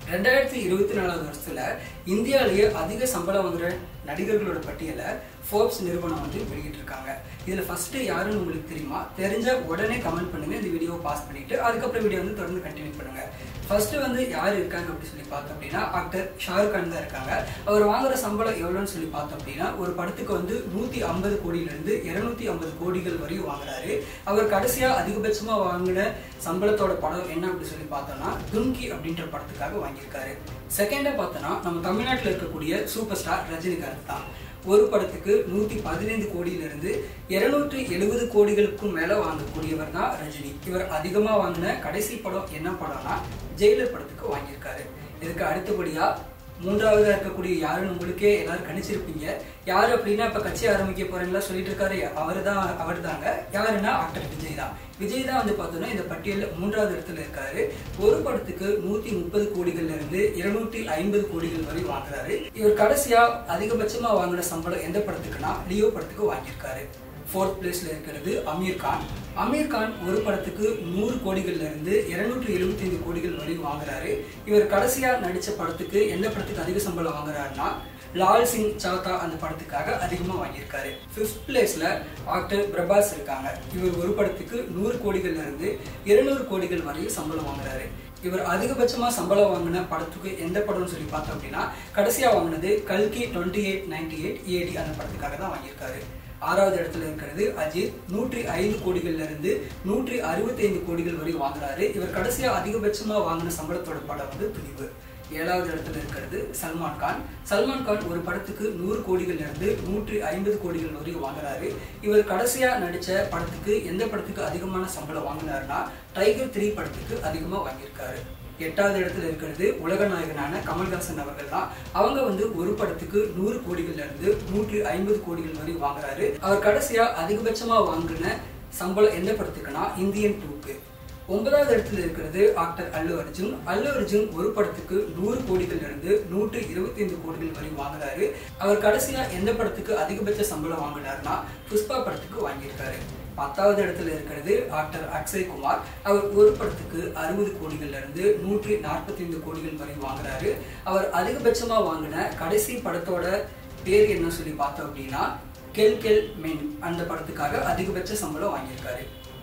ரெண்டாயிரத்தி இருபத்தி நாலாவது வருஷத்துல இந்தியாவிலேயே அதிக சம்பளம் வாங்குற நடிகர்களோட பட்டியலை ஃபோர்ப்ஸ் நிறுவனம் வந்து வெளியிட்டிருக்காங்க இதுல ஃபர்ஸ்ட் யாருன்னு உங்களுக்கு தெரியுமா தெரிஞ்ச உடனே கமெண்ட் பண்ணுங்க இந்த வீடியோவை பாஸ் பண்ணிட்டு அதுக்கப்புறம் வீடியோ வந்து தொடர்ந்து கண்டினியூ பண்ணுங்க ஃபர்ஸ்ட் வந்து யார் இருக்காங்க அப்படின்னு சொல்லி பார்த்தோம் அப்படின்னா ஆக்டர் ஷாருக் கான் தான் இருக்காங்க அவர் வாங்குற சம்பளம் எவ்வளோன்னு சொல்லி பார்த்தோம் அப்படின்னா ஒரு படத்துக்கு வந்து நூத்தி ஐம்பது கோடியிலிருந்து இருநூத்தி ஐம்பது கோடிகள் வரையும் வாங்குறாரு அவர் கடைசியா அதிகபட்சமா வாங்கின சம்பளத்தோட படம் என்ன அப்படின்னு சொல்லி பார்த்தோம்னா தும்கி அப்படின்ற படத்துக்காக வாங்கியிருக்காரு செகண்டா பார்த்தோம்னா நம்ம தமிழ்நாட்டில் இருக்கக்கூடிய சூப்பர் ஸ்டார் ரஜினிகாந்த் தான் ஒரு படத்துக்கு நூத்தி பதினைந்து கோடியிலிருந்து இருநூற்றி எழுபது கோடிகளுக்கும் மேல வாங்கக்கூடியவர் தான் ரஜினி இவர் அதிகமா வாங்கின கடைசி படம் என்ன படம்னா ஜெயிலர் படத்துக்கு வாங்கியிருக்காரு இதுக்கு அடுத்தபடியா மூன்றாவதா இருக்கக்கூடிய யாருன்னு உங்களுக்கே எல்லாரும் கணிச்சிருப்பீங்க யாரு அப்படின்னா இப்ப கட்சி ஆரம்பிக்க போறீங்களா சொல்லிட்டு இருக்காரு அவர் தான் அவர் தாங்க யாருன்னா ஆக்டர் விஜய் தான் விஜய் தான் வந்து பார்த்தோம்னா இந்த பட்டியலில் மூன்றாவது இடத்துல இருக்காரு ஒரு படத்துக்கு நூத்தி முப்பது கோடிகள்ல இருந்து இருநூற்றி ஐம்பது கோடிகள் வரை வாங்குறாரு இவர் கடைசியா அதிகபட்சமா வாங்கின சம்பளம் எந்த படத்துக்குன்னா லியோ படத்துக்கு வாங்கியிருக்காரு ஃபோர்த் பிளேஸ்ல இருக்கிறது அமீர் கான் அமீர் கான் ஒரு படத்துக்கு நூறு கோடிகள்ல இருந்து இருநூற்றி எழுபத்தி ஐந்து கோடிகள் வரை வாங்குறாரு இவர் கடைசியா நடிச்ச படத்துக்கு எந்த படத்துக்கு அதிக சம்பளம் வாங்குறாருன்னா லால் சிங் சாத்தா அந்த படத்துக்காக அதிகமா வாங்கியிருக்காரு ஃபிஃப்த் பிளேஸ்ல ஆக்டர் பிரபாஸ் இருக்காங்க இவர் ஒரு படத்துக்கு நூறு கோடிகள்ல இருந்து இருநூறு கோடிகள் வரையும் சம்பளம் வாங்குறாரு இவர் அதிகபட்சமா சம்பளம் வாங்கின படத்துக்கு எந்த படம்னு சொல்லி பார்த்தோம் அப்படின்னா கடைசியா வாங்கினது கல்கி twenty eight ninety eight AD அந்த படத்துக்காக தான் வாங்கியிருக்காரு ஆறாவது இடத்துல இருக்கிறது அஜித் நூற்றி ஐந்து கோடிகள்ல இருந்து நூற்றி அறுபத்தி ஐந்து கோடிகள் வரை வாங்குறாரு இவர் கடைசியா அதிகபட்சமா வாங்கின சம்பளத்தோட படம் வந்து துணிவு ஏழாவது இடத்துல இருக்கிறது சல்மான் கான் சல்மான் கான் ஒரு படத்துக்கு நூறு கோடிகள்ல இருந்து நூற்றி ஐம்பது கோடிகள் வரை வாங்குறாரு இவர் கடைசியா நடிச்ச படத்துக்கு எந்த படத்துக்கு அதிகமான சம்பளம் வாங்கினாருன்னா டைகர் த்ரீ படத்துக்கு அதிகமா வாங்கியிருக்காரு எட்டாவது இடத்துல இருக்கிறது உலக நாயகனான கமல்ஹாசன் அவர்கள் தான் அவங்க வந்து ஒரு படத்துக்கு நூறு கோடிகள்ல இருந்து நூற்றி ஐம்பது கோடிகள் வரை வாங்குறாரு அவர் கடைசியா அதிகபட்சமா வாங்கின சம்பளம் எந்த படத்துக்குன்னா இந்தியன் டூக்கு ஒன்பதாவது இடத்துல இருக்கிறது ஆக்டர் அல்லு அர்ஜுன் அல்லு அர்ஜுன் ஒரு படத்துக்கு நூறு கோடிகள் இருந்து நூற்று இருபத்தி ஐந்து கோடிகள் வரை வாங்குறாரு அவர் கடைசியா எந்த படத்துக்கு அதிகபட்ச சம்பளம் வாங்கினார்னா புஷ்பா படத்துக்கு வாங்கியிருக்காரு பத்தாவது இடத்துல இருக்கிறது ஆக்டர் அக்ஷய் குமார் அவர் ஒரு படத்துக்கு அறுபது கோடிகள்ல இருந்து நூற்றி நாற்பத்தி ஐந்து கோடிகள் வரை வாங்குறாரு அவர் அதிகபட்சமா வாங்கின கடைசி படத்தோட பேர் என்ன சொல்லி பார்த்தோம் அப்படின்னா கெல் கெல் மென் அந்த படத்துக்காக அதிகபட்ச சம்பளம் வாங்கியிருக்காரு